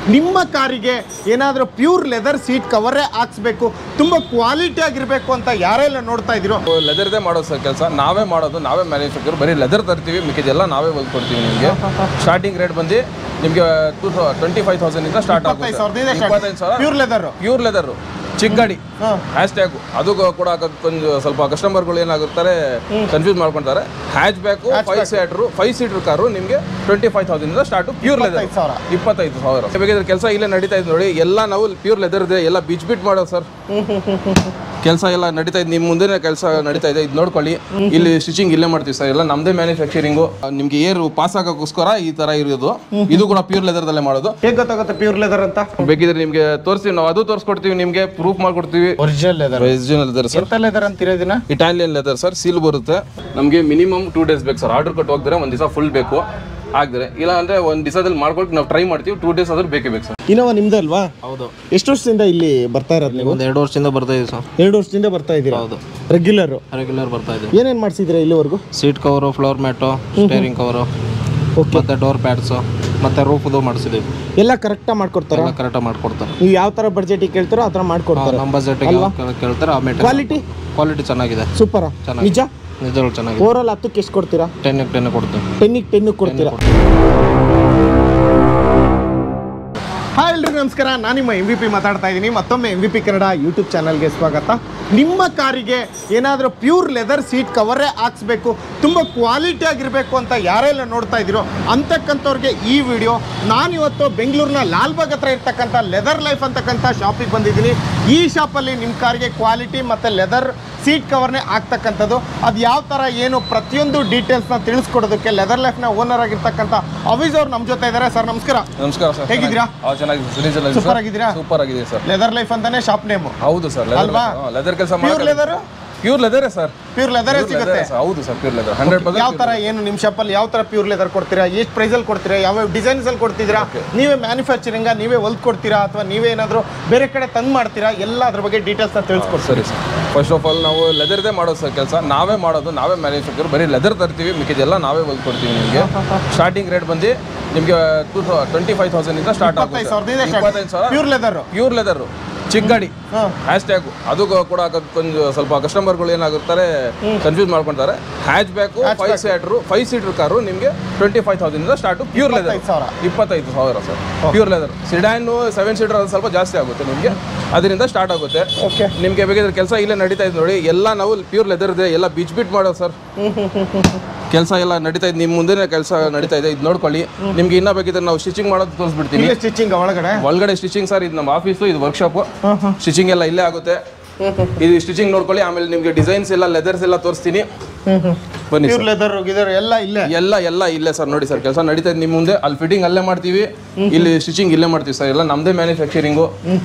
ನಿಮ್ಮ ಕಾರಿಗೆ ಏನಾದರೂ ಪ್ಯೂರ್ ಲೆದರ್ ಸೀಟ್ ಕವರೇ ಹಾಕ್ಸ್ಬೇಕು ತುಂಬ ಕ್ವಾಲಿಟಿ ಆಗಿರಬೇಕು ಅಂತ ಯಾರೆಲ್ಲ ನೋಡ್ತಾ ಇದ್ದೀರೋ ಲೆದರ್ದೇ ಮಾಡೋದು ಸರ್ ಕೆಲಸ ನಾವೇ ಮಾಡೋದು ನಾವೇ ಮ್ಯಾನುಫ್ಯಾಕ್ಚರ್ ಬರೀ ಲೆದರ್ ತರ್ತೀವಿ ಮಿಕ್ಕಿದೆಲ್ಲ ನಾವೇ ಹೊಲ್ದು ಕೊಡ್ತೀವಿ ನಿಮಗೆ ಸ್ಟಾರ್ಟಿಂಗ್ ರೇಟ್ ಬಂದು ನಿಮಗೆ ಟೂ ಟ್ವೆಂಟಿ ಫೈವ್ ತೌಸಂಡಿಂದ ಸ್ಟಾರ್ಟ್ ಇಪ್ಪತ್ತೈದು ಸಾವಿರದಿಂದ ಆಗುತ್ತೆ ಇಪ್ಪತ್ತೈದು ಸಾವಿರ ಪ್ಯೂರ್ ಲೆದರ್ ಪ್ಯೂರ್ ಲೆದರು ಚಿಕ್ಕ ಗಾಡಿ ಹಾಂ ಹ್ಯಾಶ್ ಟ್ಯಾಗು ಅದು ಕೂಡ ಕೊಂಚ ಸ್ವಲ್ಪ ಕಸ್ಟಮರ್ಗಳು ಏನಾಗುತ್ತಾರೆ ಕನ್ಫ್ಯೂಸ್ ಮಾಡ್ಕೊಳ್ತಾರೆ hatchback five seater five seater car ನಿಮಗೆ twenty five thousand start pure leather ಇಪ್ಪತ್ತೈದು ಸಾವಿರ ಇಪ್ಪತ್ತೈದು ಸಾವಿರ ಬೇಕಿದ್ರೆ ಕೆಲಸ ಇಲ್ಲೇ ನಡೀತಾ ಇದೆ ನೋಡಿ ಎಲ್ಲ ನಾವು ಪ್ಯೂರ್ ಲೆದರ್ ಇದೆ ಎಲ್ಲ ಬಿಚ್ ಬಿಟ್ ಮಾಡೋದು ಸರ್ ಕೆಲಸ ಎಲ್ಲ ನಡೀತಾ ಇದೆ ನಿಮ್ಮ ಮುಂದೆನೇ ಕೆಲಸ ನಡೀತಾ ಇದೆ ಇದು ನೋಡ್ಕೊಳ್ಳಿ ಇಲ್ಲಿ ಸ್ಟಿಚಿಂಗ್ ಇಲ್ಲೇ ಮಾಡ್ತೀವಿ ಸರ್ ಎಲ್ಲ ನಮ್ದೇ ಮ್ಯಾನುಫ್ಯಾಕ್ಚರಿಂಗು ನಿಮ್ಗೆ ಏರ್ ಪಾಸ್ ಆಗೋಕ್ಕೋಸ್ಕರ ಈ ತರ ಇರೋದು ಇದು ಕೂಡ ಪ್ಯೂರ್ ಲೆದರ್ದಲ್ಲೇ ಮಾಡೋದು ಹೇಗೆ ಗೊತ್ತಾಗುತ್ತೆ ಪ್ಯೂರ್ ಲೆದರ್ ಅಂತ ಬೇಕಿದ್ರೆ ನಿಮ್ಗೆ ತೋರಿಸ್ತೀವಿ ನಾವು ಅದು ತೋರಿಸ್ಕೊಡ್ತೀವಿ ನಿಮ್ಗೆ ಪ್ರೂಫ್ ಮಾಡ್ಕೊಡ್ತೀವಿ original leather original leather sir ಎಂತ ಲೆದರ್ ಅಂತೀರ ಇದನ್ನ ಇಟಾಲಿಯನ್ ಲೆದರ್ ಸರ್ ಸೀಲ್ ಬರುತ್ತೆ ನಮಗೆ ಮಿನಿಮಮ್ ಟೂ ಡೇಸ್ ಬೇಕು ಸರ್ ಆರ್ಡರ್ ಕೊಟ್ಟು ಹೋಗ್ತಾರೆ ಒಂದು ದಿವಸ ಫುಲ್ ಬೇಕು ಆಗಿದ್ರೆ ಇಲ್ಲ ಅಂದ್ರೆ ಒಂದು ದಿವಸದಲ್ಲಿ ಮಾಡ್ಕೊಟ್ಟು ನಾವು ಟ್ರೈ ಮಾಡ್ತೀವಿ ಟೂ ಡೇಸ್ ಆದ್ರೂ ಬೇಕೇ ಬೇಕು ಸರ್ ಇನೋವಾ ನಿಮ್ದಲ್ವಾ ಹೌದು ಎಷ್ಟು ವರ್ಷದಿಂದ ಇಲ್ಲಿ ಬರ್ತಾ ಇರೋದು ನೀವು ಒಂದು ಎರಡು ವರ್ಷದಿಂದ ಬರ್ತಾ ಇದೀವಿ ಸರ್ ಎರಡು ವರ್ಷದಿಂದ ಬರ್ತಾ ಇದ್ದೀರಾ ಹೌದು ರೆಗ್ಯುಲರ್ ರೆಗ್ಯುಲರ್ ಬರ್ತಾ ಇದೆ ಏನೇನು ಮಾಡಿಸಿದ್ರೆ ಇಲ್ಲಿವರೆಗೂ seat cover floor mat steering cover ಮತ್ತೆ ಡೋರ್ ಪ್ಯಾಡ್ಸು ಮತ್ತೆ ರೂಫ್ದು ಮಾಡಿಸಿದೀವಿ ಎಲ್ಲ ಕರೆಕ್ಟಾಗಿ ಮಾಡ್ಕೊಡ್ತಾರ ಎಲ್ಲ ಕರೆಕ್ಟಾಗಿ ಮಾಡ್ಕೊಡ್ತಾರೆ ನೀವು ಯಾವ ಥರ ಬಡ್ಜೆಟಿಗೆ ಕೇಳ್ತಾರೋ ಆ ಥರ ಮಾಡ್ಕೊಡ್ತಾರೆ ನಮ್ಮ ಬಜೆಟ್ಗೆ ಕೇಳ್ತಾರೆ ಆ ಮೆಟೀರಿಯಲ್ ಕ್ವಾಲಿಟಿ ಕ್ವಾಲಿಟಿ ಚೆನ್ನಾಗಿದೆ ಸೂಪರಾ ಚೆನ್ನಾಗಿದೆ. ನಿಜ ನಿಜಗಳು ಚೆನ್ನಾಗಿದೆ ಓವರಾಲ್ ಹತ್ತಕ್ಕೆ ಎಷ್ಟು ಕೊಡ್ತೀರಾ ಟೆನ್ನಿಗೆ ಟೆನ್ ಕೊಡ್ತೀವಿ ಟೆನ್ನಿಗೆ ಟೆನ್ನು ಕೊಡ್ತೀರಾ ಹಾಯ್ ಎಲ್ರಿಗೂ ನಮಸ್ಕಾರ ನಾನು ನಿಮ್ಮ ಎಂ ವಿ ಪಿ ಮಾತಾಡ್ತಾ ಇದ್ದೀನಿ ಮತ್ತೊಮ್ಮೆ M V P Kannada YouTube ಚಾನಲ್ಗೆ ಸ್ವಾಗತ ನಿಮ್ಮ ಕಾರಿಗೆ ಏನಾದರೂ ಪ್ಯೂರ್ ಲೆದರ್ ಸೀಟ್ ಕವರೇ ಹಾಕ್ಸ್ಬೇಕು ತುಂಬ ಕ್ವಾಲಿಟಿ ಆಗಿರಬೇಕು ಅಂತ ಯಾರೆಲ್ಲ ನೋಡ್ತಾ ಇದ್ದೀರೋ ಅಂತಕ್ಕಂಥವ್ರಿಗೆ ಈ ವಿಡಿಯೋ ನಾನಿವತ್ತು ಬೆಂಗಳೂರಿನ ಲಾಲ್ಬಾಗ್ ಹತ್ರ ಇರ್ತಕ್ಕಂಥ ಲೆದರ್ ಲೈಫ್ ಅಂತಕ್ಕಂಥ ಶಾಪಿಗೆ ಬಂದಿದ್ದೀನಿ ಈ ಶಾಪಲ್ಲಿ ನಿಮ್ಮ ಕಾರಿಗೆ ಕ್ವಾಲಿಟಿ ಮತ್ತು ಲೆದರ್ ಸೀಟ್ ಕವರ್ನೇ ಆಗ್ತಕ್ಕಂಥದ್ದು ಅದು ಯಾವ ಥರ ಏನು ಪ್ರತಿಯೊಂದು ಡೀಟೇಲ್ಸ್ನ ತಿಳಿಸ್ಕೊಡೋದಕ್ಕೆ ಲೆದರ್ ಲೈಫ್ನ ಓನರ್ ಆಗಿರ್ತಕ್ಕಂಥ ಅವಿಜ್ ಅವ್ರು ನಮ್ಮ ಜೊತೆ ಇದ್ದಾರೆ ಸರ್ ನಮಸ್ಕಾರ ನಮಸ್ಕಾರ ಸರ್ ಹೇಗಿದ್ದೀರಾ? ಚೆನ್ನಾಗಿದೆ ಸರ್ Super ಆಗಿದ್ದೀರಾ? ಸೂಪರ್ ಆಗಿದೆ ಸರ್ ಲೆದರ್ ಲೈಫ್ ಅಂತಾನೆ ಶಾಪ್ ನೇಮು ಹೌದು ಸರ್ ಅಲ್ವಾ? ಲೆದರ್ ಕೆಲಸ ಪ್ಯೂರ್ ಲೆದರ್ ಪ್ಯೂರ್ ಲೆದರೇ ಸರ್ ಪ್ಯೂರ್ ಲೆದರೇ ಸಿಗುತ್ತೆ ಹೌದು ಸರ್ ಪ್ಯೂರ್ ಲೆದರ್ ಹಂಡ್ರೆಡ್ ಯಾವ ಪರ್ಸೆಂಟ್ ತರ ಏನು ನಿಮ್ಮ ಶಾಪಲ್ಲಿ ಯಾವ ತರ ಪ್ಯೂರ್ ಲೆದರ್ ಕೊಡ್ತೀರಾ ಎಷ್ಟು ಪ್ರೈಸಲ್ಲಿ ಕೊಡ್ತೀರಾ ಯಾವ ಡಿಸೈನ್ಸ್ ಅಲ್ಲಿ ಕೊಡ್ತಿದ್ದೀರಾ ನೀವೇ ಮ್ಯಾನುಫ್ಯಾಕ್ಚರಿಂಗ ನೀವೇ ಹೊಲ್ದ್ ಕೊಡ್ತೀರಾ ಅಥವಾ ನೀವೇ ಏನಾದರೂ ಬೇರೆ ಕಡೆ ತಂದು ಮಾಡ್ತೀರಾ ಎಲ್ಲ ಅದ್ರ ಬಗ್ಗೆ ಡೀಟೇಲ್ಸ್ನ ತಿಳಿಸ್ಕೊಡ್ತೀರಾ ಸರಿ ಸರ್ ಫಸ್ಟ್ ಆಫ್ ಆಲ್ ನಾವು ಲೆದರ್ದೇ ಮಾಡೋದು ಸರ್ ಕೆಲಸ ನಾವೇ ಮಾಡೋದು ನಾವೇ ಮ್ಯಾನುಫ್ಯಾಕ್ಚರ್ ಬರೀ ಲೆದರ್ ತರ್ತೀವಿ ಮಿಕ್ಕಿದೆಲ್ಲ ನಾವೇ ಹೊಲ್ದು ಕೊಡ್ತೀವಿ ನಿಮಗೆ ಸ್ಟಾರ್ಟಿಂಗ್ ರೇಟ್ ಬಂದು ನಿಮಗೆ ಟೂ ಟ್ವೆಂಟಿ ಫೈವ್ ತೌಸಂಡಿಂದ ಸ್ಟಾರ್ಟ್ ಇಪ್ಪತ್ತೈದು ಸಾವಿರದಿಂದ ಆಗುತ್ತೆ ಇಪ್ಪತ್ತೈದು ಸಾವಿರ ಪ್ಯೂರ್ ಲೆದರ್ ಪ್ಯೂರ್ ಲೆದರು ಚಿಕ್ಕ ಗಾಡಿ ಹಾಂ ಹ್ಯಾಶ್ ಟ್ಯಾಗು ಅದು ಕೂಡ ಕೊಂಚ ಸ್ವಲ್ಪ ಕಸ್ಟಮರ್ಗಳು ಏನಾಗುತ್ತಾರೆ ಕನ್ಫ್ಯೂಸ್ ಮಾಡ್ಕೊಳ್ತಾರೆ hatchback five seater five seater car ನಿಮಗೆ twenty five thousand start pure leather ಇಪ್ಪತ್ತೈದು ಸಾವಿರ ಇಪ್ಪತ್ತೈದು ಸಾವಿರ sir pure leather sedan seven seater ಅದು ಸ್ವಲ್ಪ ಜಾಸ್ತಿ ಆಗುತ್ತೆ ನಿಮಗೆ ಅದರಿಂದ ಸ್ಟಾರ್ಟ್ ಆಗುತ್ತೆ ಓಕೆ ನಿಮಗೆ ಬೇಕಿದ್ರೆ ಕೆಲಸ ಇಲ್ಲೇ ನಡೀತಾ ಇದೆ ನೋಡಿ ಎಲ್ಲ ನಾವು ಪ್ಯೂರ್ ಲೆದರ್ ಇದೆ ಎಲ್ಲ ಬಿಚ್ ಬಿಟ್ ಮಾಡೋದು ಸರ್ ಕೆಲಸ ಎಲ್ಲ ನಡೀತಾ ಇದೆ ನಿಮ್ಮ ಮುಂದೆನೇ ಕೆಲಸ ನಡೀತಾ ಇದೆ ಇದು ನೋಡ್ಕೊಳ್ಳಿ ನಿಮ್ಗೆ ಇನ್ನೂ ಬೇಕಿದ್ರೆ ನಾವು ಸ್ಟಿಚಿಂಗ್ ಮಾಡೋದು ತೋರಿಸ್ಬಿಡ್ತೀನಿ ಇಲ್ಲೇ ಸ್ಟಿಚಿಂಗ್ ಒಳಗಡೆ ಒಳಗಡೆ ಸ್ಟಿಚಿಂಗ್ ಸರ್ ಇದು ನಮ್ಮ ಆಫೀಸು ಇದು ವರ್ಕ್ಶಾಪ್ ಸ್ಟಿಚಿಂಗ್ ಎಲ್ಲ ಇಲ್ಲೇ ಆಗುತ್ತೆ ಇದು ಸ್ಟಿಚಿಂಗ್ ನೋಡ್ಕೊಳ್ಳಿ ಆಮೇಲೆ ನಿಮಗೆ ಡಿಸೈನ್ಸ್ ಎಲ್ಲ ಲೆದರ್ಸ್ ಎಲ್ಲ ತೋರಿಸ್ತೀನಿ ಬನ್ನಿ ಪ್ಯೂರ್ ಸರ್ ಲೆದರ್ ಗಿದರ್ ಎಲ್ಲ ಇಲ್ಲೇ ಎಲ್ಲ ಎಲ್ಲ ಇಲ್ಲೇ ಸರ್ ನೋಡಿ ಸರ್ ಕೆಲಸ ನಡೀತಾ ಇದೆ ನಿಮ್ಮ ಮುಂದೆ ಅಲ್ಲಿ ಫಿಟ್ಟಿಂಗ್ ಅಲ್ಲೇ ಮಾಡ್ತೀವಿ ಇಲ್ಲಿ ಸ್ಟಿಚಿಂಗ್ ಇಲ್ಲೇ ಮಾಡ್ತೀವಿ ಸರ್ ಎಲ್ಲ ನಮ್ಮದೇ ಮ್ಯಾನುಫ್ಯಾಕ್ಚರಿಂಗು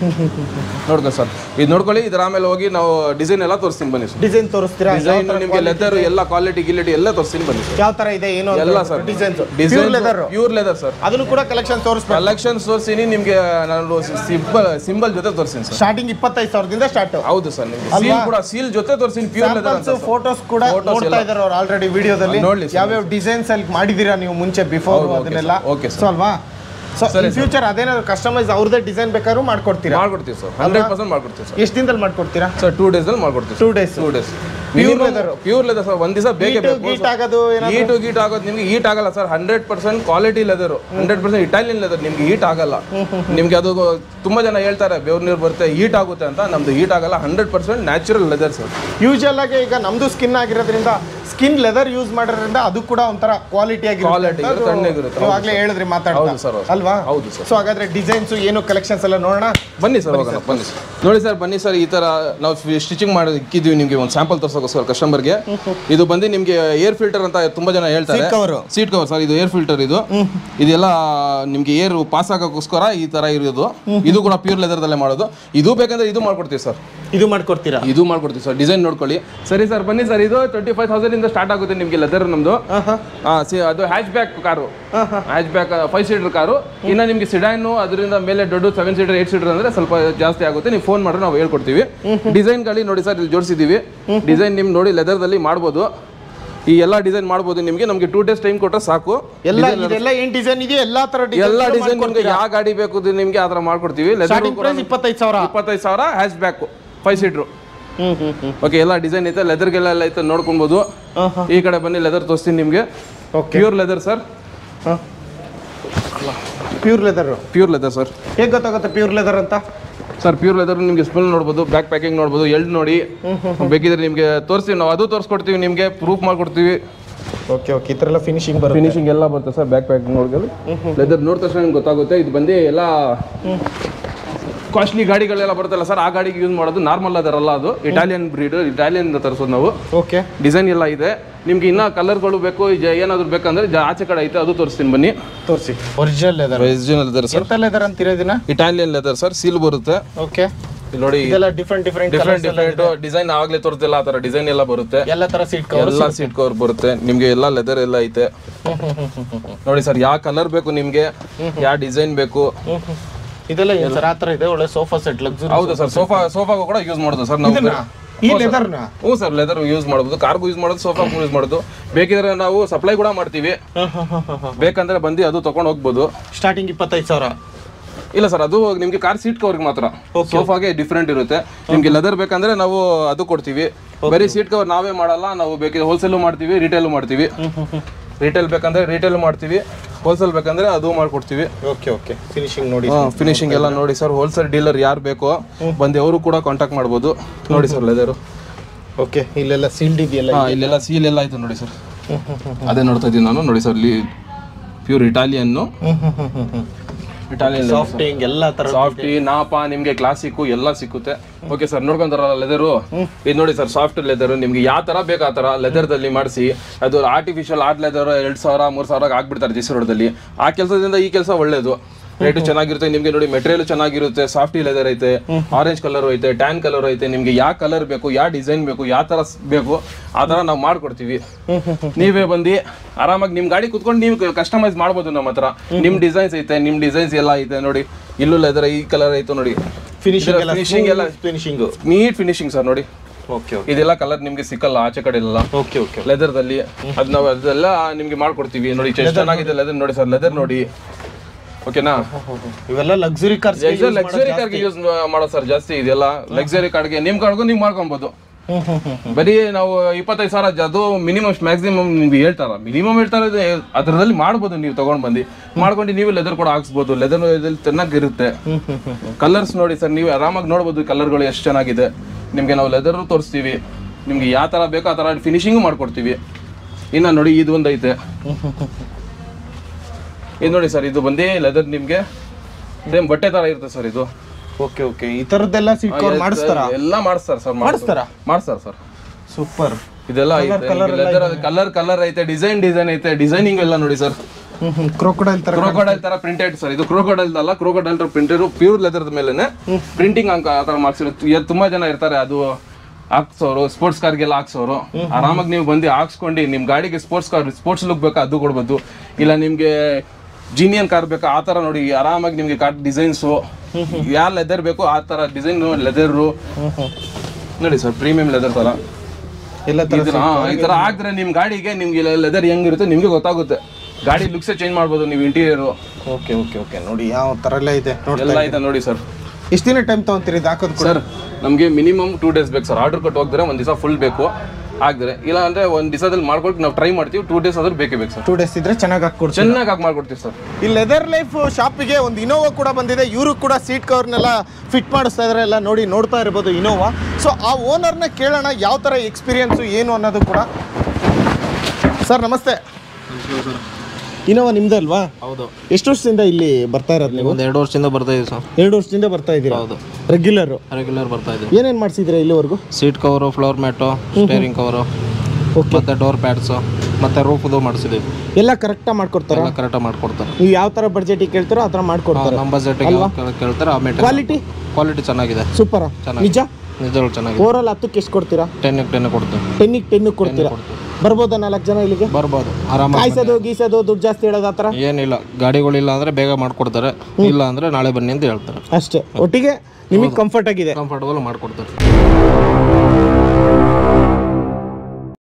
ನೋಡ್ಕೊ ಸರ್ ಇದು ನೋಡ್ಕೊಳ್ಳಿ ಇದ್ರ ಆಮೇಲೆ ಹೋಗಿ ನಾವು ಡಿಸೈನ್ ಎಲ್ಲ ತೋರಿಸ್ತೀನಿ ಬನ್ನಿ ಸರ್ ಡಿಸೈನ್ ತೋರಿಸ್ತೀರಾ ಡಿಸೈನ್ ನಿಮಗೆ ಲೆದರ್ ಎಲ್ಲ ಕ್ವಾಲಿಟಿ ಗಿಲಿಟಿ ಎಲ್ಲ ತೋರಿಸ್ತೀನಿ ಬನ್ನಿ ಸರ್ ಯಾವ ತರ ಇದೆ ಏನು ಎಲ್ಲ sir designs pure design leather pure leather sir ಅದನ್ನು ಕೂಡ ಕಲೆಕ್ಷನ್ ತೋರಿಸ್ಬೇಕು ಕಲೆಕ್ಷನ್ಸ್ ತೋರಿಸ್ತೀನಿ ನಿಮಗೆ ನಾನು ಸಿಂಬಲ್ ಸಿಂಬಲ್ ಜೊತೆ ತೋರಿಸ್ತೀನಿ ಸರ್ ಸ್ಟಾರ್ಟಿಂಗ್ ಇಪ್ಪತ್ತೈದು ಸಾವಿರದಿಂದ ಸ್ಟಾರ್ಟ್ ಹೌದು ಸರ್ ನಿಮಗೆ ಸೀಲ್ ಕೂಡ ಸೀಲ್ ಜೊತೆ ತೋರಿಸ್ತೀನಿ ಪ್ಯೂರ್ ಲೆದರ್ ಅಂತ ಸ್ಯಾಂಪಲ್ಸ್ ಫೋಟೋಸ್ ಕೂಡ Photos ನೋಡ್ತಾ ಎಲ್ಲ. ಇದ್ದಾರೆ ಅವ್ರು ಆಲ್ರೆಡಿ ವಿಡಿಯೋದಲ್ಲಿ ನೋಡ್ಲಿ sir. ಯಾವ್ಯಾವ ಡಿಸೈನ್ಸ್ ಅಲ್ಲಿ ಮಾಡಿದೀರಾ ನೀವು ಮುಂಚೆ ಬಿಫೋರ್ ಹೌದು, okay ಅದನ್ನೆಲ್ಲ sir. Okay sir. ಸೊ ಅಲ್ವಾ ಸೊ ಸರಿ ಇನ್ ಫ್ಯೂಚರ್ ಅದೇನಾದ್ರು ಕಸ್ಟಮೈಸ್ ಅವ್ರದೇ ಡಿಸೈನ್ ಬೇಕಾದ್ರೂ ಮಾಡ್ಕೊಡ್ತೀರಾ ಮಾಡ್ಕೊಡ್ತೀವಿ ಸರ್ ಹಂಡ್ರೆಡ್ ಪರ್ಸೆಂಟ್ ಮಾಡ್ಕೊಡ್ತೀವಿ ಸರ್ ಎಷ್ಟು ದಿನದಲ್ಲಿ ಮಾಡ್ಕೊಡ್ತೀರಾ ಸರ್ ಟೂ ಡೇಸ್ ಅಲ್ಲಿ ಮಾಡ್ಕೊಡ್ತೀವಿ two days two days Pure leather. Pure leather sir ಒಂದ್ ದಿವಸ ಬೇಕೇ Heat, ಬೇಕು heat ಆಗೋದು ಏನಾದ್ರು? ಹೀಟು ಗೀಟ್ ಆಗೋದು ನಿಮ್ಗೆ ಹೀಟ್ ಆಗಲ್ಲ sir hundred percent quality leather hundred percent Italian leather ನಿಮ್ಗೆ ಹೀಟ್ ಆಗಲ್ಲ ನಿಮ್ಗೆ ಅದು ತುಂಬಾ ಜನ ಹೇಳ್ತಾರೆ ಬೆವ್ರ ನೀರು ಬರುತ್ತೆ ಹೀಟ್ ಆಗುತ್ತೆ ಅಂತ ನಮ್ದು ಹೀಟ್ ಆಗಲ್ಲ hundred percent natural leather sir usual ಆಗಿ ಈಗ ನಮ್ದು ಸ್ಕಿನ್ ಆಗಿರೋದ್ರಿಂದ ಸ್ಕಿನ್ ಲೆದರ್ ಯೂಸ್ ಮಾಡೋದ್ರಿಂದ ಅದು ಕೂಡ ಒಂಥರ ಕ್ವಾಲಿಟಿ Quality ಇರುತ್ತೆ, ತಣ್ಣಗಿರುತ್ತೆ. ಹೌದು ಆಗ್ಲೇ ಹೇಳಿದ್ರಿ ಮಾತಾಡ್ತಾ ಹೌದು sir, ಹೌದು. ಅಲ್ವಾ ಹೌದು sir. ಸೊ ಹಾಗಾದ್ರೆ ಡಿಸೈನ್ಸ್ ಏನು ಕಲೆಕ್ಷನ್ಸ್ ಎಲ್ಲ ನೋಡೋಣ ಬನ್ನಿ ಸರ್ ಹೋಗೋಣ ಬನ್ನಿ ಸರ್ ನೋಡಿ ಸರ್ ಬನ್ನಿ ಸರ್ ಈ ತರ ನಾವು ಸ್ಟಿಚಿಂಗ್ ಮಾಡಿ ಇಕ್ಕಿದ್ವಿ ನಿಮಗೆ ಒಂದು ಸ್ಯಾಂಪಲ್ ತೋರ್ಸೋಕೋಸ್ಕರ ಕಸ್ಟಮರ್ಗೆ ಇದು ಬಂದು ನಿಮಗೆ ಏರ್ ಫಿಲ್ಟರ್ ಅಂತ ತುಂಬಾ ಜನ ಹೇಳ್ತಾರೆ Seat cover. Seat cover sir ಇದು ಏರ್ ಫಿಲ್ಟರ್ ಇದು ಇದೆಲ್ಲ ನಿಮಗೆ ಏರ್ ಪಾಸ್ ಆಗೋಕ್ಕೋಸ್ಕರ ಈ ತರ ಇರೋದು ಇದು ಕೂಡ ಪ್ಯೂರ್ ಲೆದರ್ದಲ್ಲೇ ಮಾಡೋದು ಇದು ಬೇಕಂದ್ರೆ ಇದು ಮಾಡ್ಕೊಡ್ತೀವಿ ಸರ್ ಇದು ಮಾಡ್ಕೊಡ್ತೀರಾ ಇದು ಮಾಡ್ಕೊಡ್ತೀವಿ ಸರ್ ಡಿಸೈನ್ ನೋಡ್ಕೊಳ್ಳಿ ಸರಿ ಸರ್ ಬನ್ನಿ ಸರ್ ಇದು ಟ್ವೆಂಟಿ ಫೈವ್ ತೌಸಂಡ್ ಇಂದ ಸ್ಟಾರ್ಟ್ ಆಗುತ್ತೆ ನಿಮಗೆ ಲೆದರ್ ನಮ್ದು ಆ, ಸಿ- ಅದು hatchback car hatchback five seater car ಇನ್ನು ನಿಮಗೆ ಸಿಡಾನು ಅದರಿಂದ ಮೇಲೆ ದೊಡ್ಡ ಸೆವೆನ್ ಸೀಟರ್ ಏಟ್ ಸೀಟರ್ ಅಂದ್ರೆ ಸ್ವಲ್ಪ ಜಾಸ್ತಿ ಆಗುತ್ತೆ ನೀವು ಫೋನ್ ಮಾಡಿದ್ರೆ ನಾವು ಹೇಳ್ಕೊಡ್ತೀವಿ ಡಿಸೈನ್ ಗಾಡಿ ನೋಡಿ ಸರ್ ಇಲ್ಲಿ ಜೋಡಿಸಿದ್ದೀವಿ ಡಿಸೈನ್ ನಿಮ್ಗೆ ನೋಡಿ ಲೆದರ್ದಲ್ಲಿ ಮಾಡ್ಬೋದು ಈ ಎಲ್ಲ ಡಿಸೈನ್ ಮಾಡ್ಬೋದು ನಿಮಗೆ ನಮಗೆ ಟೂ ಡೇಸ್ ಟೈಮ್ ಕೊಟ್ಟರೆ ಸಾಕು ಎಲ್ಲ ಇದೆಲ್ಲ ಏನ್ ಡಿಸೈನ್ ಇದೆ ಎಲ್ಲಾ ತರ ಎಲ್ಲ ಡಿಸೈನ್ ನಿಮ್ಗೆ ಯಾವ ಗಾಡಿ ಬೇಕು ಅದು ನಿಮ್ಗೆ ಆ ಥರ ಮಾಡ್ಕೊಡ್ತೀವಿ ಲೆದರ್ ಸ್ಟಾರ್ಟಿಂಗ್ ಪ್ರೈಸ್ ಇಪ್ಪತ್ತೈದು ಸಾವಿರ ಇಪ್ಪತ್ತೈದು ಸಾವಿರ hatchback five seater hmm hmm hmm okay ಎಲ್ಲ ಡಿಸೈನ್ ಐತೆ ಲೆದರ್ಗೆಲ್ಲ ಎಲ್ಲ ಐತೆ ನೋಡ್ಕೊಬೋದು ಈ ಕಡೆ ಬನ್ನಿ ಲೆದರ್ ತೋರಿಸ್ತೀನಿ ನಿಮಗೆ okay pure leather sir pure leather pure leather sir ಹೇಗ್ ಗೊತ್ತಾಗುತ್ತೆ ಪ್ಯೂರ್ ಲೆದರ್ ಅಂತ ಸರ್ ಪ್ಯೂರ್ ಲೆದರ್ ನಿಮಗೆ ಸ್ಮೆಲ್ ನೋಡ್ಬೋದು ಬ್ಯಾಕ್ ಪ್ಯಾಕಿಂಗ್ ನೋಡ್ಬೋದು ಎಲ್ಡ್ ನೋಡಿ ಬೇಕಿದ್ರೆ ನಿಮಗೆ ತೋರಿಸ್ತೀವಿ ನಾವು ಅದು ತೋರಿಸ್ಕೊಡ್ತೀವಿ ನಿಮಗೆ ಪ್ರೂಫ್ ಮಾಡ್ಕೊಡ್ತೀವಿ ಓಕೆ ಓಕೆ ಈ ತರ ಎಲ್ಲ ಫಿನಿಶಿಂಗ್ ಬರುತ್ತೆ ಫಿನಿಶಿಂಗ್ ಎಲ್ಲ ಬರುತ್ತೆ ಸರ್ ಬ್ಯಾಕ್ ಪ್ಯಾಕಿಂಗ್ ನೋಡಿದ್ರೆ ಲೆದರ್ ನೋಡಿದ ತಕ್ಷಣ ನಿಮ್ಗೆ ಗೊತ್ತಾಗುತ್ತೆ ಇದು ಬಂದು ಎಲ್ಲ ಕಾಸ್ಟ್ಲಿ ಗಾಡಿಗಳೆಲ್ಲ ಬರುತ್ತಲ್ಲ ಸರ್ ಆ ಗಾಡಿಗೆ ಯೂಸ್ ಮಾಡೋದು ನಾರ್ಮಲ್ ಅದರಲ್ಲ ಅದು ಇಟಾಲಿಯನ್ ಬ್ರೀಡ್ ಇಟಾಲಿಯನ್ ತರಿಸೋದು ನಾವು ಓಕೆ ಡಿಸೈನ್ ಎಲ್ಲ ಇದೆ ನಿಮ್ಗೆ ಇನ್ನೂ ಕಲರ್ಗಳು ಬೇಕು ಜ- ಏನಾದ್ರು ಬೇಕಂದ್ರೆ ಜ- ಆಚೆ ಕಡೆ ಐತೆ ಅದು ತೋರಿಸ್ತೀನಿ ಬನ್ನಿ ತೋರಿಸಿ original leather original leather sir ಎಂತ ಲೆದರ್ ಅಂತೀರ ಇದನ್ನ ಇಟಾಲಿಯನ್ ಲೆದರ್ ಸರ್ ಸೀಲ್ ಬರುತ್ತೆ ಓಕೆ ಇಲ್ಲಿ ನೋಡಿ ಇದೆಲ್ಲ different different different different design ಆವಾಗಲೇ ತೋರಿಸ್ತಿಲ್ಲ ಆ ಥರ ಡಿಸೈನ್ ಎಲ್ಲ ಬರುತ್ತೆ ಎಲ್ಲ ತರ ಸೀಟ್ ಕವರ್ ಎಲ್ಲ ಸೀಟ್ ಕವರ್ ಬರುತ್ತೆ ನಿಮ್ಗೆ ಎಲ್ಲ ಲೆದರ್ ಎಲ್ಲ ಐತೆ ನೋಡಿ ಸರ್ ಯಾವ ಕಲರ್ ಬೇಕು ನಿಮ್ಗೆ ಯಾವ ಡಿಸೈನ್ ಬೇಕು ಇದೆಲ್ಲ ಏನ್ ಸರ್ ಆ ತರ ಇದೆ ಒಳ್ಳೆ ಸೋಫಾ ಸೆಟ್ ಲಕ್ಸುರಿ ಹೌದು ಸರ್ ಸೋಫಾ ಸೋಫಾಗೂ ಕೂಡ ಯೂಸ್ ಮಾಡೋದು ಸರ್ ನಾವು ಈ ಲೆದರ್ನ ಹ್ಞೂ ಸರ್ ಲೆದರ್ ಯೂಸ್ ಮಾಡ್ಬೋದು ಕಾರ್ಗೂ ಯೂಸ್ ಮಾಡೋದು ಸೋಫಾ ಯೂಸ್ ಮಾಡೋದು ಬೇಕಿದ್ರೆ ನಾವು ಸಪ್ಲೈ ಕೂಡ ಮಾಡ್ತೀವಿ ಬೇಕಂದ್ರೆ ಬಂದು ಅದು ತಗೊಂಡು ಹೋಗ್ಬೋದು ಸ್ಟಾರ್ಟಿಂಗ್ ಇಪ್ಪತ್ತೈದು ಸಾವಿರ ಇಲ್ಲ ಸರ್ ಅದು ನಿಮ್ಗೆ ಕಾರ್ ಸೀಟ್ ಕವರ್ಗೆ ಮಾತ್ರ ಸೋಫಾಗೆ ಡಿಫ್ರೆಂಟ್ ಇರುತ್ತೆ ನಿಮ್ಗೆ ಲೆದರ್ ಬೇಕಂದ್ರೆ ನಾವು ಅದು ಕೊಡ್ತೀವಿ ಬರೀ ಸೀಟ್ ಕವರ್ ನಾವೇ ಮಾಡಲ್ಲ ನಾವು ಬೇಕಿದ್ರೆ ಹೋಲ್ಸೇಲು ಮಾಡ್ತೀವಿ ರಿಟೇಲು ಮಾಡ್ತೀವಿ ರಿಟೇಲ್ ಬೇಕಂದ್ರೆ ರಿಟೇಲ್ ಮಾಡ್ತೀವಿ ಹೋಲ್ಸೇಲ್ ಬೇಕಂದ್ರೆ ಅದು ಮಾಡ್ಕೊಡ್ತೀವಿ ಓಕೆ ಓಕೆ ಫಿನಿಶಿಂಗ್ ನೋಡಿ ಫಿನಿಶಿಂಗ್ ಎಲ್ಲ ನೋಡಿ ಸರ್ ಹೋಲ್ಸೇಲ್ ಡೀಲರ್ ಯಾರು ಬೇಕೋ ಬಂದು ಅವರು ಕೂಡ ಕಾಂಟ್ಯಾಕ್ಟ್ ಮಾಡ್ಬೋದು ನೋಡಿ ಸರ್ ಲೆದರು ಓಕೆ ಇಲ್ಲೆಲ್ಲ ಸೀಲ್ಡ್ ಇದೆಯಲ್ಲ ಹಾಂ ಇಲ್ಲೆಲ್ಲ ಸೀಲ್ ಎಲ್ಲ ಆಯ್ತು ನೋಡಿ ಸರ್ ಅದೇ ನೋಡ್ತಾ ಇದ್ದೀನಿ ನಾನು ನೋಡಿ ಸರ್ ಇಲ್ಲಿ ಪ್ಯೂರ್ ಇಟಾಲಿಯನ್ನು ಇಟಾಲಿಯನ್ ಸಾಫ್ಟಿಂಗ್ ಎಲ್ಲ ತರ ಸಾಫ್ಟಿ ನಾಪ ನಿಮ್ಗೆ ಕ್ಲಾಸಿಕ್ ಎಲ್ಲ ಸಿಕ್ಕುತ್ತೆ ಓಕೆ ಸರ್ ನೋಡ್ಕೊಂತಾರಲ್ಲ ಲೆದರು ಇದು ನೋಡಿ ಸರ್ ಸಾಫ್ಟ್ ಲೆದರ್ ನಿಮ್ಗೆ ಯಾವ ತರ ಬೇಕು ಆ ತರ ಲೆದರ್ದಲ್ಲಿ ಮಾಡಿಸಿ ಅದು ಆರ್ಟಿಫಿಷಿಯಲ್ ಆರ್ಟ್ ಲೆದರ್ ಎರಡ್ ಸಾವಿರ ಮೂರ್ ಸಾವಿರ ಆಗ್ಬಿಡ್ತಾರೆ ಜಿ ರೋಡಲ್ಲಿ ಆ ಕೆಲಸದಿಂದ ಈ ಕೆಲಸ ಒಳ್ಳೇದು ರೇಟು ಚೆನ್ನಾಗಿರುತ್ತೆ ನಿಮ್ಗೆ ನೋಡಿ ಮೆಟೀರಿಯಲ್ ಚೆನ್ನಾಗಿರುತ್ತೆ ಸಾಫ್ಟಿ ಲೆದರ್ ಐತೆ ಆರೆಂಜ್ ಕಲರ್ ಐತೆ ಟ್ಯಾನ್ ಕಲರ್ ಐತೆ ನಿಮ್ಗೆ ಯಾವ ಕಲರ್ ಬೇಕು ಯಾವ ಡಿಸೈನ್ ಬೇಕು ಯಾವ ತರ ಸ್- ಬೇಕು ಆ ತರ ನಾವು ಮಾಡ್ಕೊಡ್ತೀವಿ ನೀವೇ ಬಂದು ಆರಾಮಾಗಿ ನಿಮ್ ಗಾಡಿ ಕುತ್ಕೊಂಡು ನೀವು ಕಸ್ಟಮೈಸ್ ಮಾಡ್ಬೋದು ನಮ್ಮ ಹತ್ರ ನಿಮ್ ಡಿಸೈನ್ಸ್ ಐತೆ ನಿಮ್ ಡಿಸೈನ್ಸ್ ಎಲ್ಲ ಐತೆ ನೋಡಿ ಇಲ್ಲೂ ಲೆದರ್ ಈ ಕಲರ್ ಐತೆ ನೋಡಿ ಫಿನಿಶಿಂಗ್ ಎಲ್ಲ ಫಿನಿಶಿಂಗ್ ಎಲ್ಲ ಫಿನಿಶಿಂಗ್ ನೀಟ್ ಫಿನಿಶಿಂಗ್ ಸರ್ ನೋಡಿ ಓಕೆ ಓಕೆ ಇದೆಲ್ಲ ಕಲರ್ ನಿಮ್ಗೆ ಸಿಕ್ಕಲ್ಲ ಆಚೆ ಕಡೆ ಎಲ್ಲ ಓಕೆ ಓಕೆ ಲೆದರ್ದಲ್ಲಿ ಅದು ನಾವು ಅದೆಲ್ಲ ನಿಮ್ಗೆ ಮಾಡ್ಕೊಡ್ತೀವಿ ನೋಡಿ ಎಷ್ಟು ಚೆನ್ನಾಗಿದೆ ಲೆದರ್ ನೋಡಿ ಸರ್ ಲೆದರ್ ನೋಡಿ ಓಕೆನಾ ಇವೆಲ್ಲ ಲಕ್ಸುರಿ ಕಾರ್ಸ್ ಲಕ್ಸರಿ ಕಾರ್ಗೆ ಯೂಸ್ ಮಾಡೋ ಸರ್ ಜಾಸ್ತಿ ಇದೆಲ್ಲ ಲಕ್ಸರಿ ಕಾರ್ಡ್ಗೆ ನಿಮ್ ಕಾರ್ಡ್ಗೂ ನೀವು ಮಾಡ್ಕೊಬೋದು ಬರೀ ನಾವು ಇಪ್ಪತ್ತೈದು ಸಾವಿರ ಜ- ಅದು ಮಿನಿಮಮ್ ಮ್ಯಾಕ್ಸಿಮಮ್ ನಿಮ್ಗೆ ಹೇಳ್ತಾರ ಮಿನಿಮಮ್ ಹೇಳ್ತಾರೆ ಇದು ಅದರಲ್ಲಿ ಮಾಡ್ಬೋದು ನೀವು ತಗೊಂಡ್ ಬಂದು ಮಾಡ್ಕೊಂಡು ನೀವು ಲೆದರ್ ಕೂಡ ಹಾಕ್ಸ್ಬೋದು ಲೆದರ್ ಚೆನ್ನಾಗಿರುತ್ತೆ ಕಲರ್ಸ್ ನೋಡಿ ಸರ್ ನೀವು ಆರಾಮಾಗಿ ನೋಡ್ಬೋದು ಕಲರ್ಗಳು ಎಷ್ಟು ಚೆನ್ನಾಗಿದೆ ನಿಮಗೆ ನಾವು ಲೆದರ್ ತೋರಿಸ್ತೀವಿ ನಿಮ್ಗೆ ಯಾವ ಥರ ಬೇಕೋ ಆ ಥರ ಫಿನಿಶಿಂಗು ಮಾಡ್ಕೊಡ್ತೀವಿ ಇನ್ನು ನೋಡಿ ಇದು ಒಂದು ಐತೆ ಇದು ನೋಡಿ ಸರ್ ಇದು ಬಂದೇ ಲೆದರ್ ನಿಮಗೆ ಸೇಮ್ ಬಟ್ಟೆ ಥರ ಇರುತ್ತೆ ಸರ್ ಇದು ಓಕೆ ಓಕೆ ಈ ತರದ್ದೆಲ್ಲ ಸೀಟ್ ಕವರ್ ಮಾಡಿಸ್ತಾರ ಎಲ್ಲ ಮಾಡಿಸ್ತಾರೆ ಸರ್ ಮಾಡಿಸ್ತಾರಾ? ಮಾಡಿಸ್ತಾರೆ ಸರ್ ಸೂಪರ್ ಇದೆಲ್ಲ ಐತೆ ಲೆದರ್ ಕಲರ್ ಕಲರ್ ಐತೆ ಡಿಸೈನ್ ಡಿಸೈನ್ ಐತೆ ಡಿಸೈನಿಂಗ್ ಎಲ್ಲ ನೋಡಿ ಸರ್ ಹ್ಮ್ ಹ್ಮ್ ಕ್ರೊಕೊಡೈಲ್ ತರ ಕ್ರೋಕೋಡೈಲ್ ತರ ಪ್ರಿಂಟೆಡ್ ಸರ್ ಇದು ಕ್ರೋಕೋಡೈಲ್ ಅಲ್ಲ ಕ್ರೋಕೋಡೈಲ್ ಪ್ರಿಂಟೆಡ್ ಪ್ಯೂರ್ ಲೆದರ್ ಮೇಲೆನೆ ಪ್ರಿಂಟಿಂಗ್ ಅಂಕ ಆ ತರ ಮಾಡ್ಸಿರುತ್ತೆ ತುಂಬಾ ಜನ ಇರ್ತಾರೆ ಅದು ಹಾಕ್ಸೋರು ಸ್ಪೋರ್ಟ್ಸ್ ಕಾರ್ಗೆಲ್ಲ ಹಾಕ್ಸೋರು ಆರಾಮಾಗಿ ನೀವು ಬಂದು ಹಾಕ್ಸ್ಕೊಂಡು ನಿಮ್ ಗಾಡಿಗೆ ಸ್ಪೋರ್ಟ್ಸ್ ಕಾರ್ ಸ್ಪೋರ್ಟ್ಸ್ ಲುಕ್ ಬೇಕಾ ಅದು ಕೊಡ್ಬೋದು ಇಲ್ಲ ನಿಮ್ಗೆ ಜೀನಿಯನ್ ಕಾರ್ ಬೇಕಾ ಆ ತರ ನೋಡಿ ಆರಾಮಾಗಿ ನಿಮ್ಗೆ ಕಾರ್ ಡಿಸೈನ್ಸು ಯಾವ ಲೆದರ್ ಬೇಕು ಆ ತರ ಡಿಸೈನ್ ಲೆದರು ನೋಡಿ ಸರ್ ಪ್ರೀಮಿಯಂ ಲೆದರ್ ತರ ಎಲ್ಲ ತರ ಇದನ್ನ ಹಾ, ಈ ತರ ಹಾಕಿದ್ರೆ ನಿಮ್ ಗಾಡಿಗೆ ನಿಮ್ಗೆ ಲೆದರ್ ಹೆಂಗಿರುತ್ತೆ ನಿಮ್ಗೆ ಗೊತ್ತಾಗುತ್ತೆ ಗಾಡಿ ಲುಕ್ಸೇ ಚೇಂಜ್ ಮಾಡ್ಬೋದು ನೀವು ಇಂಟೀರಿಯರು ಓಕೆ ಓಕೆ ಓಕೆ ನೋಡಿ ಯಾವ ತರ ಎಲ್ಲ ಇದೆ ನೋಡಿ ಎಲ್ಲ ಇದೆ ನೋಡಿ ಸರ್ ಎಷ್ಟು ದಿನ ಟೈಮ್ ತಗೊಂತೀರಿ ಇದು ಹಾಕೋದು ಕೂಡ ಸರ್ ನಮಗೆ ಮಿನಿಮಮ್ ಟೂ ಡೇಸ್ ಬೇಕು ಸರ್ ಆರ್ಡರ್ ಕೊಟ್ಟು ಹೋಗ್ತಾರೆ ಒಂದು ದಿವಸ ಫುಲ್ ಬೇಕು ಆಗಿದ್ರೆ ಇಲ್ಲ ಅಂದ್ರೆ ಒಂದು ದಿವಸದಲ್ಲಿ ಮಾಡ್ಕೊಟ್ಟು ನಾವು ಟ್ರೈ ಮಾಡ್ತೀವಿ ಟೂ ಡೇಸ್ ಆದ್ರೂ ಬೇಕೇ ಬೇಕು ಸರ್ ಟೂ ಡೇಸ್ ಇದ್ರೆ ಚೆನ್ನಾಗಿ ಹಾಕೊಡ್ತೀವಿ ಚೆನ್ನಾಗಿ ಹಾಕಿ ಮಾಡ್ಕೊಡ್ತೀವಿ ಸರ್ ಈ ಲೆದರ್ ಲೈಫ್ ಶಾಪಿಗೆ ಒಂದು ಇನೋವಾ ಕೂಡ ಬಂದಿದೆ ಇವರು ಕೂಡ ಸೀಟ್ ಕವರ್ನೆಲ್ಲ ಫಿಟ್ ಮಾಡಿಸ್ತಾ ಇದಾರೆ ಎಲ್ಲ ನೋಡಿ ನೋಡ್ತಾ ಇರ್ಬೋದು ಇನೋವಾ ಸೊ ಆ ಓನರ್ನ ಕೇಳೋಣ ಯಾವ ಥರ ಎಕ್ಸ್ಪೀರಿಯನ್ಸು ಏನು ಅನ್ನೋದು ಕೂಡ ಸರ್ ನಮಸ್ತೆ ಇನೋವಾ ನಿಮ್ದೇ ಅಲ್ವಾ ಹೌದು ಎಷ್ಟು ವರ್ಷದಿಂದ ಇಲ್ಲಿ ಬರ್ತಾ ಇರೋದು ನೀವು ಒಂದು ಎರಡು ವರ್ಷದಿಂದ ಬರ್ತಾ ಇದೀವಿ ಸರ್ ಎರಡು ವರ್ಷದಿಂದ ಬರ್ತಾ ಇದ್ದೀರಾ ಹೌದು ರೆಗ್ಯುಲರು ರೆಗ್ಯುಲರ್ ಬರ್ತಾ ಇದೀವಿ ಏನೇನು ಮಾಡಿಸಿದ್ದೀರಾ ಇಲ್ಲಿವರೆಗೂ seat cover floor mat steering cover ಮತ್ತೆ ಡೋರ್ ಪ್ಯಾಡ್ಸು ಮತ್ತೆ ರೂಫ್ದು ಮಾಡಿಸಿದೀವಿ ಎಲ್ಲ ಕರೆಕ್ಟಾಗಿ ಮಾಡ್ಕೊಡ್ತಾರ ಎಲ್ಲ ಕರೆಕ್ಟಾಗಿ ಮಾಡ್ಕೊಡ್ತಾರೆ ನೀವು ಯಾವ ಥರ ಬಡ್ಜೆಟಿಗೆ ಕೇಳ್ತಾರೋ ಆ ಥರ ಮಾಡ್ಕೊಡ್ತಾರೆ ನಮ್ಮ ಬಜೆಟ್ಗೆ ಕೇಳ್ತಾರೆ ಆ ಮೆಟೀರಿಯಲ್ ಕ್ವಾಲಿಟಿ ಕ್ವಾಲಿಟಿ ಚೆನ್ನಾಗಿದೆ ಸೂಪರ ನಿಜ ನಿಜಗಳು ಚೆನ್ನಾಗಿದೆ ಓವರಾಲ್ ಹತ್ತಕ್ಕೆ ಎಷ್ಟು ಕೊಡ್ತೀರಾ ಟೆನ್ನಿಗೆ ಟೆನ್ ಕೊಡ್ತೀವಿ ಟೆನ್ನಿಗೆ ಟೆನ್ನಿಗೆ ಕೊಡ್ತೀರಾ ಬರ್ಬೋದಾ ನಾಲ್ಕು ಜನ ಇಲ್ಲಿಗೆ ಬರ್ಬೋದು ಆರಾಮಾಗಿ ಕಾಯ್ಸೋದು ಗೀಸೋದು ದುಡ್ಡು ಜಾಸ್ತಿ ಹೇಳೋದು ಆ ಥರ ಏನಿಲ್ಲ ಗಾಡಿಗಳಿಲ್ಲ ಅಂದ್ರೆ ಬೇಗ ಮಾಡ್ಕೊಡ್ತಾರೆ ಇಲ್ಲ ಅಂದ್ರೆ ನಾಳೆ ಬನ್ನಿ ಅಂತ ಹೇಳ್ತಾರೆ ಅಷ್ಟೇ ಒಟ್ಟಿಗೆ ನಿಮಗೆ ಕಂಫರ್ಟ್ ಆಗಿದೆ ಕಂಫರ್ಟಬಲ್ ಮಾಡ್ಕೊಡ್ತಾರೆ